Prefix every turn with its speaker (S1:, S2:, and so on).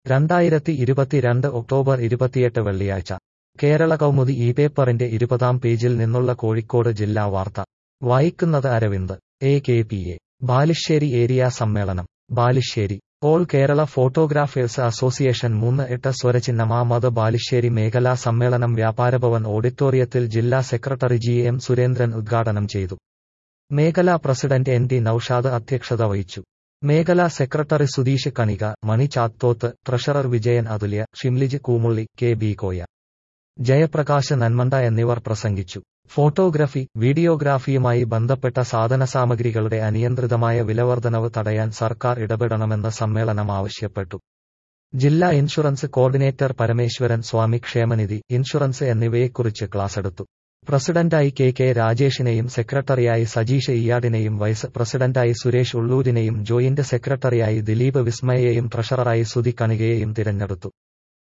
S1: രണ്ടായിരത്തി ഇരുപത്തിരണ്ട് ഒക്ടോബർ ഇരുപത്തിയെട്ട് വെള്ളിയാഴ്ച കേരള കൗമുദി ഈ പേപ്പറിന്റെ ഇരുപതാം പേജിൽ നിന്നുള്ള കോഴിക്കോട് ജില്ലാ വാർത്ത വായിക്കുന്നത് Aravind A K P A Balussery area സമ്മേളനം Balussery all Kerala photographers association മൂന്ന് എട്ട് സ്വരചിഹ്നമാമത് ബാലുശ്ശേരി മേഖലാ സമ്മേളനം വ്യാപാരഭവൻ ഓഡിറ്റോറിയത്തിൽ ജില്ലാ സെക്രട്ടറി ജി എം സുരേന്ദ്രൻ ഉദ്ഘാടനം ചെയ്തു മേഖലാ പ്രസിഡന്റ് എൻ ടി നൌഷാദ് അധ്യക്ഷത വഹിച്ചു മേഖലാ secretary Sudheesh Kanika Mani Chathoth treasurer Vijayan Athulya Shimlij Koomulli K B Koya Jayaprakash Nanmanda എന്നിവർ പ്രസംഗിച്ചു ഫോട്ടോഗ്രഫി വീഡിയോഗ്രാഫിയുമായി ബന്ധപ്പെട്ട സാധനസാമഗ്രികളുടെ അനിയന്ത്രിതമായ വിലവർധനവ് തടയാൻ സർക്കാർ ഇടപെടണമെന്ന് സമ്മേളനം ആവശ്യപ്പെട്ടു ജില്ലാ ഇൻഷുറൻസ് കോർഡിനേറ്റർ പരമേശ്വരൻ സ്വാമി ക്ഷേമനിധി ഇൻഷുറൻസ് എന്നിവയെക്കുറിച്ച് ക്ലാസെടുത്തു പ്രസിഡന്റായി കെ കെ രാജേഷിനെയും സെക്രട്ടറിയായി സജീഷ് ഇയാടിനെയും വൈസ് പ്രസിഡന്റായി സുരേഷ് ഉള്ളൂരിനെയും ജോയിന്റ് സെക്രട്ടറിയായി ദിലീപ് വിസ്മയെയും ട്രഷററായി സുധി കണികയെയും തിരഞ്ഞെടുത്തു